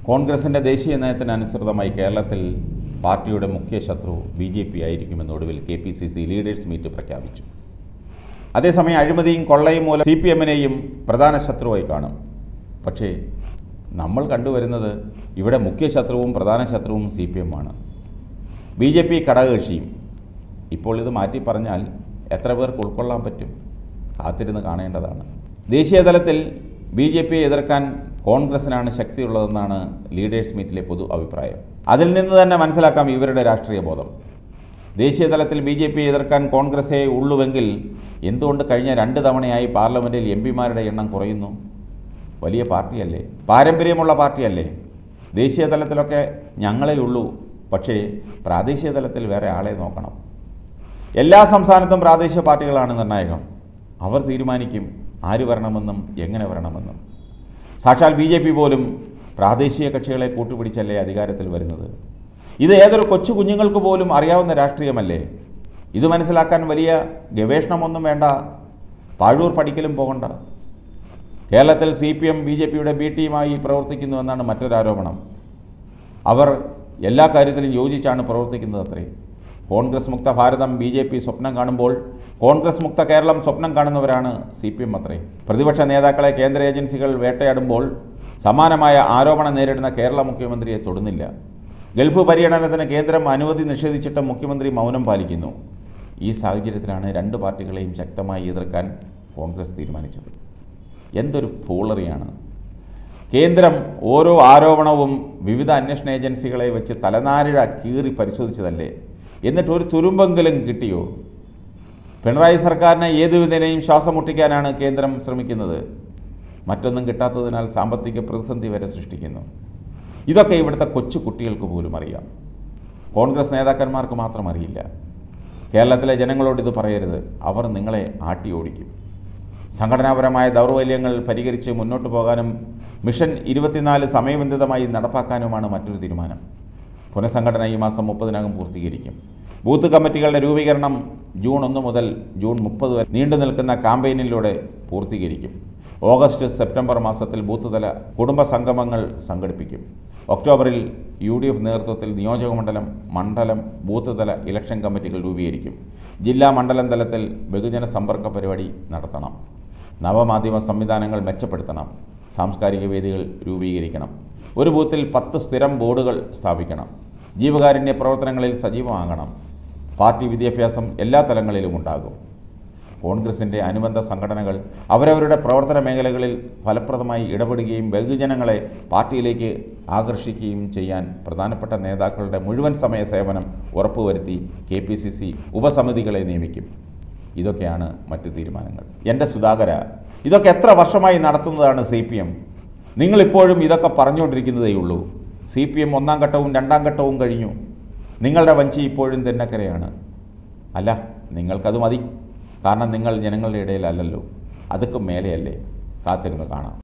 കോൺഗ്രസിൻ്റെ ദേശീയ നയത്തിനനുസൃതമായി കേരളത്തിൽ പാർട്ടിയുടെ മുഖ്യ ശത്രു ബി ജെ പി ആയിരിക്കുമെന്ന് ഒടുവിൽ K P C C leaders meet പ്രഖ്യാപിച്ചു അതേസമയം അഴിമതിയും കൊള്ളയും മൂലം സി പി എമ്മിനെയും പ്രധാന ശത്രുവായി കാണും പക്ഷേ നമ്മൾ കണ്ടുവരുന്നത് ഇവിടെ മുഖ്യ ശത്രുവും പ്രധാന ശത്രുവും സി പി എം ആണ് ബി ജെ പി ഘടകകക്ഷിയും ഇപ്പോൾ ഇത് മാറ്റി പറഞ്ഞാൽ എത്ര പേർക്ക് ഉൾക്കൊള്ളാൻ പറ്റും കാത്തിരുന്ന് കാണേണ്ടതാണ് ദേശീയ തലത്തിൽ ബി ജെ പിയെ എതിർക്കാൻ കോൺഗ്രസിനാണ് ശക്തിയുള്ളതെന്നാണ് ലീഡേഴ്സ് മീറ്റിലെ പൊതു അഭിപ്രായം അതിൽ നിന്ന് തന്നെ മനസ്സിലാക്കാം ഇവരുടെ രാഷ്ട്രീയ ബോധം ദേശീയ തലത്തിൽ ബി ജെ പിയെ എതിർക്കാൻ കോൺഗ്രസേ ഉള്ളുവെങ്കിൽ എന്തുകൊണ്ട് കഴിഞ്ഞ രണ്ട് തവണയായി പാർലമെൻറ്റിൽ എം പിമാരുടെ എണ്ണം കുറയുന്നു വലിയ പാർട്ടിയല്ലേ പാരമ്പര്യമുള്ള പാർട്ടിയല്ലേ ദേശീയ തലത്തിലൊക്കെ ഞങ്ങളേ ഉള്ളൂ പക്ഷേ പ്രാദേശിക തലത്തിൽ വേറെ ആളെ നോക്കണം എല്ലാ സംസ്ഥാനത്തും പ്രാദേശിക പാർട്ടികളാണ് നിർണായകം അവർ തീരുമാനിക്കും ആര് വരണമെന്നും എങ്ങനെ വരണമെന്നും സാക്ഷാൽ ബി ജെ പി പോലും പ്രാദേശിക കക്ഷികളെ കൂട്ടുപിടിച്ചല്ലേ അധികാരത്തിൽ വരുന്നത് ഇത് ഏതൊരു കൊച്ചു കുഞ്ഞുങ്ങൾക്ക് പോലും അറിയാവുന്ന രാഷ്ട്രീയമല്ലേ ഇത് മനസ്സിലാക്കാൻ വലിയ ഗവേഷണമൊന്നും വേണ്ട പാഴൂർ പഠിക്കലും പോകണ്ട കേരളത്തിൽ C P M B J പിയുടെ ബി ടീമായി പ്രവർത്തിക്കുന്നുവെന്നാണ് മറ്റൊരു ആരോപണം അവർ എല്ലാ കാര്യത്തിലും യോജിച്ചാണ് പ്രവർത്തിക്കുന്നത് അത്രേ കോൺഗ്രസ് മുക്ത ഭാരതം ബി ജെ പി സ്വപ്നം കാണുമ്പോൾ കോൺഗ്രസ് മുക്ത കേരളം സ്വപ്നം കാണുന്നവരാണ് സി പി എം അത്രേ പ്രതിപക്ഷ നേതാക്കളെ കേന്ദ്ര ഏജൻസികൾ വേട്ടയാടുമ്പോൾ സമാനമായ ആരോപണം നേരിടുന്ന കേരള മുഖ്യമന്ത്രിയെ തൊടുന്നില്ല ഗൾഫ് പര്യടനത്തിന് കേന്ദ്രം അനുമതി നിഷേധിച്ചിട്ടും മുഖ്യമന്ത്രി മൗനം പാലിക്കുന്നു ഈ സാഹചര്യത്തിലാണ് രണ്ട് പാർട്ടികളെയും ശക്തമായി എതിർക്കാൻ കോൺഗ്രസ് തീരുമാനിച്ചത് എന്തൊരു പൂളറിയാണ് കേന്ദ്രം ഓരോ ആരോപണവും വിവിധ അന്വേഷണ ഏജൻസികളെ വെച്ച് തലനാരിഴ കീറി പരിശോധിച്ചതല്ലേ എന്നിട്ട് ഒരു തുരുമ്പെങ്കിലും കിട്ടിയോ പിണറായി സർക്കാരിനെ ഏതു വിധേനയും ശ്വാസം മുട്ടിക്കാനാണ് കേന്ദ്രം ശ്രമിക്കുന്നത് മറ്റൊന്നും കിട്ടാത്തതിനാൽ സാമ്പത്തിക പ്രതിസന്ധി വരെ സൃഷ്ടിക്കുന്നു ഇതൊക്കെ ഇവിടുത്തെ കൊച്ചു കുട്ടികൾക്ക് പോലും അറിയാം കോൺഗ്രസ് നേതാക്കന്മാർക്ക് മാത്രം അറിയില്ല കേരളത്തിലെ ജനങ്ങളോട് ഇത് പറയരുത് അവർ നിങ്ങളെ ആട്ടി ഓടിക്കും സംഘടനാപരമായ ദൗർബല്യങ്ങൾ പരിഹരിച്ച് മുന്നോട്ട് പോകാനും മിഷൻ ഇരുപത്തിനാല് സമയബന്ധിതമായി നടപ്പാക്കാനുമാണ് മറ്റൊരു തീരുമാനം പുനഃസംഘടന ഈ മാസം മുപ്പതിനകം പൂർത്തീകരിക്കും ബൂത്ത് കമ്മിറ്റികളുടെ രൂപീകരണം ജൂൺ ഒന്ന് മുതൽ ജൂൺ മുപ്പത് വരെ നീണ്ടു നിൽക്കുന്ന കാമ്പയിനിലൂടെ പൂർത്തീകരിക്കും ഓഗസ്റ്റ് സെപ്റ്റംബർ മാസത്തിൽ ബൂത്ത് തല കുടുംബ സംഗമങ്ങൾ സംഘടിപ്പിക്കും ഒക്ടോബറിൽ യു ഡി എഫ് നേതൃത്വത്തിൽ നിയോജകമണ്ഡലം മണ്ഡലം ബൂത്ത് തല ഇലക്ഷൻ കമ്മിറ്റികൾ രൂപീകരിക്കും ജില്ലാ മണ്ഡലം തലത്തിൽ ബഹുജന സമ്പർക്ക പരിപാടി നടത്തണം നവമാധ്യമ സംവിധാനങ്ങൾ മെച്ചപ്പെടുത്തണം സാംസ്കാരിക വേദികൾ രൂപീകരിക്കണം ഒരു ബൂത്തിൽ പത്ത് സ്ഥിരം ബോർഡുകൾ സ്ഥാപിക്കണം ജീവകാരുണ്യ പ്രവർത്തനങ്ങളിൽ സജീവമാകണം പാർട്ടി വിദ്യാഭ്യാസം എല്ലാ തലങ്ങളിലും ഉണ്ടാകും കോൺഗ്രസിൻ്റെ അനുബന്ധ സംഘടനകൾ അവരവരുടെ പ്രവർത്തന മേഖലകളിൽ ഫലപ്രദമായി ഇടപെടുകയും ബഹുജനങ്ങളെ പാർട്ടിയിലേക്ക് ആകർഷിക്കുകയും ചെയ്യാൻ പ്രധാനപ്പെട്ട നേതാക്കളുടെ മുഴുവൻ സമയ സേവനം ഉറപ്പുവരുത്തി കെ പി സി സി ഉപസമിതികളെ നിയമിക്കും ഇതൊക്കെയാണ് മറ്റു തീരുമാനങ്ങൾ എൻ്റെ സുധാകര ഇതൊക്കെ എത്ര വർഷമായി നടത്തുന്നതാണ് സി പി എം നിങ്ങളിപ്പോഴും ഇതൊക്കെ പറഞ്ഞുകൊണ്ടിരിക്കുന്നതേ ഉള്ളൂ സി പി എം ഒന്നാം ഘട്ടവും രണ്ടാം ഘട്ടവും കഴിഞ്ഞു നിങ്ങളുടെ വഞ്ചി ഇപ്പോഴും തെന്നക്കരയാണ് അല്ല നിങ്ങൾക്കത് മതി കാരണം നിങ്ങൾ ജനങ്ങളുടെ ഇടയിലല്ലല്ലോ അതൊക്കെ മേലെയല്ലേ കാത്തിരുന്ന് കാണാം